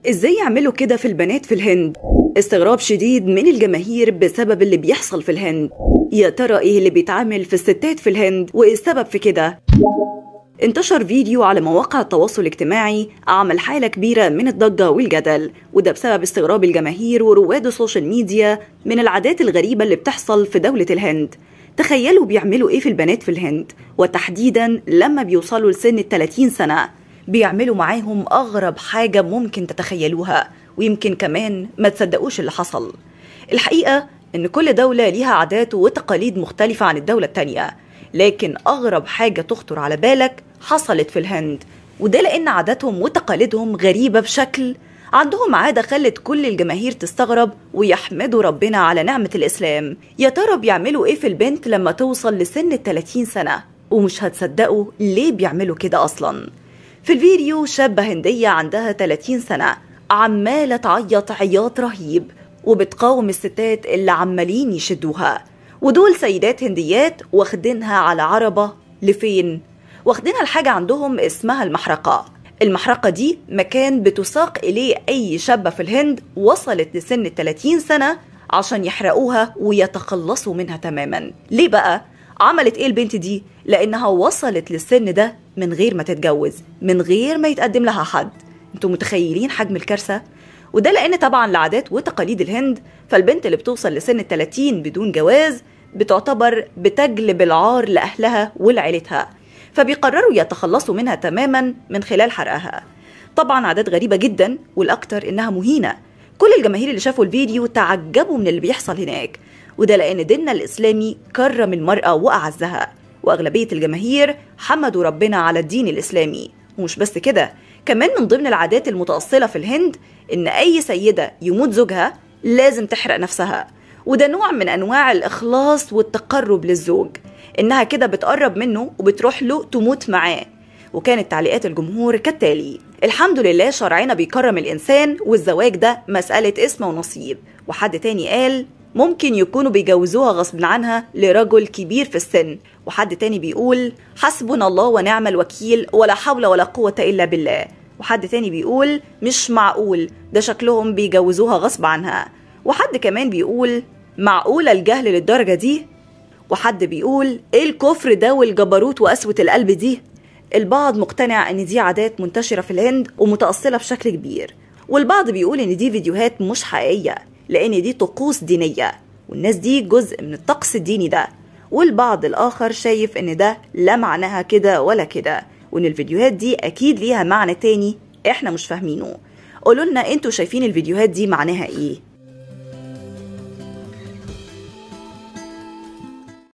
ازاي يعملوا كده في البنات في الهند استغراب شديد من الجماهير بسبب اللي بيحصل في الهند يا ترى ايه اللي بيتعمل في الستات في الهند وايه السبب في كده انتشر فيديو على مواقع التواصل الاجتماعي عمل حالة كبيرة من الضجة والجدل وده بسبب استغراب الجماهير ورواد السوشيال ميديا من العادات الغريبة اللي بتحصل في دولة الهند تخيلوا بيعملوا ايه في البنات في الهند وتحديدا لما بيوصلوا لسن ال 30 سنة بيعملوا معاهم أغرب حاجة ممكن تتخيلوها ويمكن كمان ما تصدقوش اللي حصل الحقيقة إن كل دولة ليها عادات وتقاليد مختلفة عن الدولة التانية لكن أغرب حاجة تخطر على بالك حصلت في الهند وده لأن عاداتهم وتقاليدهم غريبة بشكل عندهم عادة خلت كل الجماهير تستغرب ويحمدوا ربنا على نعمة الإسلام يا ترى بيعملوا إيه في البنت لما توصل لسن ال 30 سنة ومش هتصدقوا ليه بيعملوا كده أصلا في الفيديو شابة هندية عندها 30 سنة عمالة تعيط عياط رهيب وبتقاوم الستات اللي عمالين يشدوها ودول سيدات هنديات واخدينها على عربة لفين؟ واخدينها الحاجة عندهم اسمها المحرقة المحرقة دي مكان بتساق إليه أي شابة في الهند وصلت لسن ال 30 سنة عشان يحرقوها ويتخلصوا منها تماما ليه بقى؟ عملت ايه البنت دي؟ لأنها وصلت للسن ده من غير ما تتجوز من غير ما يتقدم لها حد انتوا متخيلين حجم الكارثة؟ وده لأن طبعا لعادات وتقاليد الهند فالبنت اللي بتوصل لسن ال 30 بدون جواز بتعتبر بتجلب العار لأهلها ولعيلتها فبيقرروا يتخلصوا منها تماما من خلال حرقها طبعا عادات غريبة جدا والأكتر إنها مهينة كل الجماهير اللي شافوا الفيديو تعجبوا من اللي بيحصل هناك وده لأن ديننا الإسلامي كرم المرأة وأعزها وأغلبية الجماهير حمدوا ربنا على الدين الإسلامي ومش بس كده كمان من ضمن العادات المتأصلة في الهند إن أي سيدة يموت زوجها لازم تحرق نفسها وده نوع من أنواع الإخلاص والتقرب للزوج إنها كده بتقرب منه وبتروح له تموت معاه وكانت تعليقات الجمهور كالتالي الحمد لله شرعنا بيكرم الإنسان والزواج ده مسألة اسم ونصيب وحد تاني قال ممكن يكونوا بيجوزوها غصب عنها لرجل كبير في السن وحد تاني بيقول حسبنا الله ونعم الوكيل ولا حول ولا قوة إلا بالله وحد تاني بيقول مش معقول ده شكلهم بيجوزوها غصب عنها وحد كمان بيقول معقولة الجهل للدرجة دي وحد بيقول ايه الكفر ده والجبروت وقسوة القلب دي البعض مقتنع ان دي عادات منتشرة في الهند ومتأصلة بشكل كبير والبعض بيقول ان دي فيديوهات مش حقيقية لان دي طقوس دينية والناس دي جزء من الطقس الديني ده والبعض الآخر شايف ان ده لا معناها كده ولا كده وان الفيديوهات دي اكيد ليها معنى تاني احنا مش فاهمينه قولوا لنا انتوا شايفين الفيديوهات دي معناها ايه